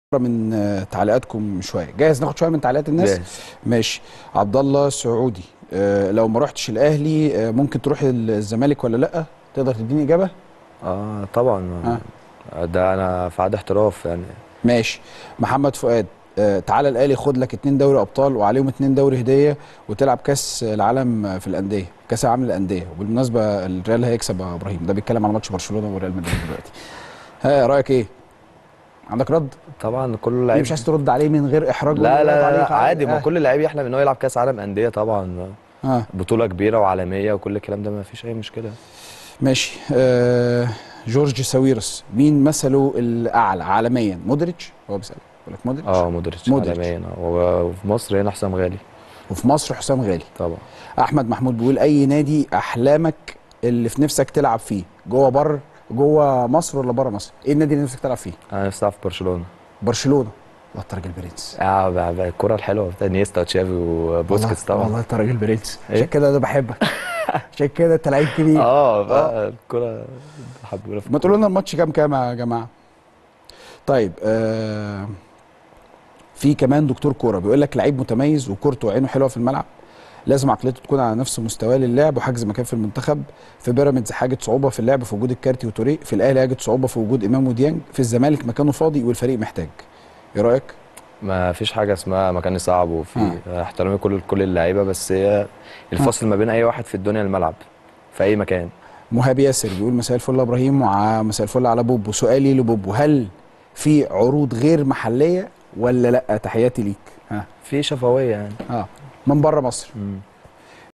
من آه، تعليقاتكم شويه جاهز ناخد شويه من تعليقات الناس جاهز. ماشي عبد الله سعودي آه، لو ما رحتش الاهلي آه، ممكن تروح الزمالك ولا لا تقدر تديني اجابه اه طبعا ده انا في عاد احتراف يعني ماشي محمد فؤاد آه، تعالى الاهلي خد لك اتنين دوري ابطال وعليهم اتنين دوري هديه وتلعب كاس العالم في الانديه كاس العالم للانديه وبالمناسبه الريال هيكسب يا ابراهيم ده بيتكلم على ماتش برشلونه وريال مدريد دلوقتي ها رايك ايه عندك رد طبعا كل ليه لعيب مش عايز ترد عليه من غير احراج لا ولا لا, تعليق لا عادي ما آه. كل لعيب يحلم ان هو يلعب كاس عالم انديه طبعا اه بطوله كبيره وعالميه وكل الكلام ده ما فيش اي مشكله ماشي آه جورج ساويرس مين مثله الاعلى عالميا مودريتش هو بيسال بيقول لك مودريتش اه مودريتش مودريتش. عالميا آه. وفي مصر هنا حسام غالي وفي مصر حسام غالي طبعا احمد محمود بيقول اي نادي احلامك اللي في نفسك تلعب فيه جوه بر جوه مصر ولا بره مصر ايه النادي اللي نفسك تلعب فيه انا نفسي العب في برشلونه برشلونه والله انت راجل برنس اه بقى- بقى الكره الحلوه بتاع نيستا وتشافي وبوسكيتس والله- طبعا والله انت راجل برنس إيه؟ عشان كده انا بحبك عشان كده انت لعيب كبير اه بقى الكره حبونا في ما تقولوا لنا الماتش كام كام يا جماعه طيب آه في كمان دكتور كوره بيقول لك لعيب متميز وكورته وعينه حلوه في الملعب لازم عقليته تكون على نفس مستواه للعب وحجز مكان في المنتخب في بيراميدز حاجه صعوبه في اللعب في وجود الكارتي وتوريه في الاهلي حاجه صعوبه في وجود امام وديانج في الزمالك مكانه فاضي والفريق محتاج ايه رايك ما فيش حاجه اسمها مكان صعب وفي احترامي كل كل اللعيبه بس هي الفصل ما بين اي واحد في الدنيا الملعب في اي مكان مهاب ياسر بيقول مساء الفل يا ابراهيم ومساء الفل على بوبو سؤالي لبوبو هل في عروض غير محليه ولا لا تحياتي ليك ها في شفويه يعني اه من بره مصر مم.